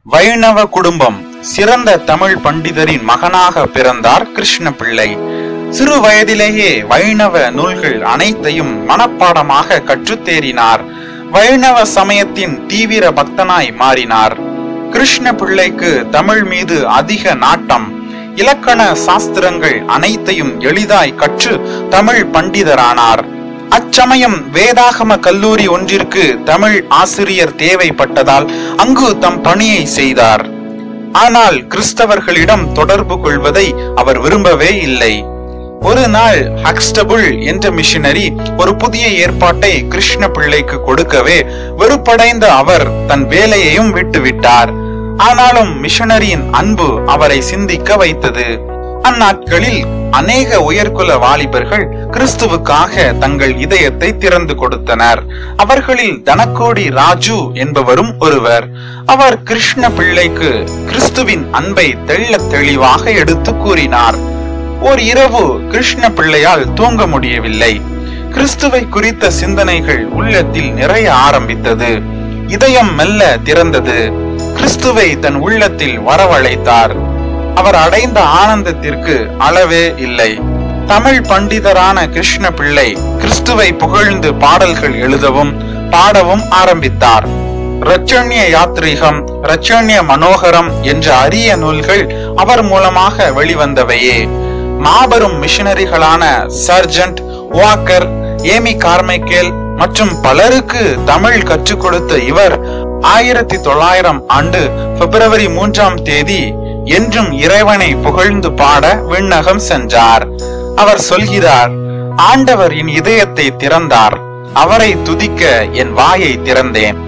வைணவ குடும்பம் சிறந்த தமிழ் பண்டிதரின் மகனாக பிறந்தார் கிருஷ்ண பிள்ளை சிறு வயதிலேயே வைணவ நூல்கள் அனைத்தையும் மனப்பாடமாக கற்றுத் தேறினார் வைணவ சமயத்தின் தீவிர பக்தனாய் மாறினார் கிருஷ்ண பிள்ளைக்கு தமிழ் மீது அதிக நாட்டம் இலக்கண சாஸ்திரங்கள் அனைத்தையும் எளிதாய் கற்று தமிழ் பண்டிதரானார் அச்சமயம் வேதாகம கல்லூரி ஒன்றிற்கு தமிழ் ஆசிரியர் தேவைப்பட்டதால் அங்கு தம் பணியை செய்தார் ஆனால் கிறிஸ்தவர்களிடம் தொடர்பு கொள்வதை அவர் விரும்பவே இல்லை ஒரு நாள் ஹக்ஸ்டபுள் என்ற மிஷனரி ஒரு புதிய ஏற்பாட்டை கிருஷ்ண பிள்ளைக்கு கொடுக்கவே வெறுப்படைந்த அவர் தன் வேலையையும் விட்டுவிட்டார் ஆனாலும் மிஷனரியின் அன்பு அவரை சிந்திக்க வைத்தது அந்நாட்களில் அநேக உயர்குல வாலிபர்கள் கிறிஸ்துவுக்காக தங்கள் இதயத்தை திறந்து கொடுத்தனர் அவர்களில் தனக்கோடி ராஜு என்பவரும் ஒருவர் அவர் கிருஷ்ண பிள்ளைக்கு கிறிஸ்துவின் அன்பை தெள்ளத் தெளிவாக எடுத்து கூறினார் ஓர் இரவு கிருஷ்ண பிள்ளையால் தூங்க முடியவில்லை கிறிஸ்துவை குறித்த சிந்தனைகள் உள்ளத்தில் நிறைய ஆரம்பித்தது இதயம் மெல்ல திறந்தது கிறிஸ்துவை தன் உள்ளத்தில் வரவழைத்தார் அவர் அடைந்த ஆனந்தத்திற்கு அளவே இல்லை தமிழ் பண்டிதரான கிருஷ்ண பிள்ளை கிறிஸ்துவை புகழ்ந்து பாடல்கள் எழுதவும் பாடவும் ஆரம்பித்தார் ரச்சன்ய யாத்ரீகம் ரச்சன்ய மனோகரம் என்ற அரிய நூல்கள் அவர் மூலமாக வெளிவந்தவையே மாபெரும் மிஷனரிகளான சர்ஜன்ட் வாக்கர் ஏமி கார்மைக்கேல் மற்றும் பலருக்கு தமிழ் கற்றுக் கொடுத்த இவர் ஆயிரத்தி தொள்ளாயிரம் ஆண்டு பிப்ரவரி மூன்றாம் தேதி என்றும் இறைவனை புகழ்ந்து பாட விண்ணகம் சென்றார் அவர் சொல்கிறார் ஆண்டவர் என் இதயத்தை திறந்தார் அவரை துதிக்க என் வாயை திறந்தேன்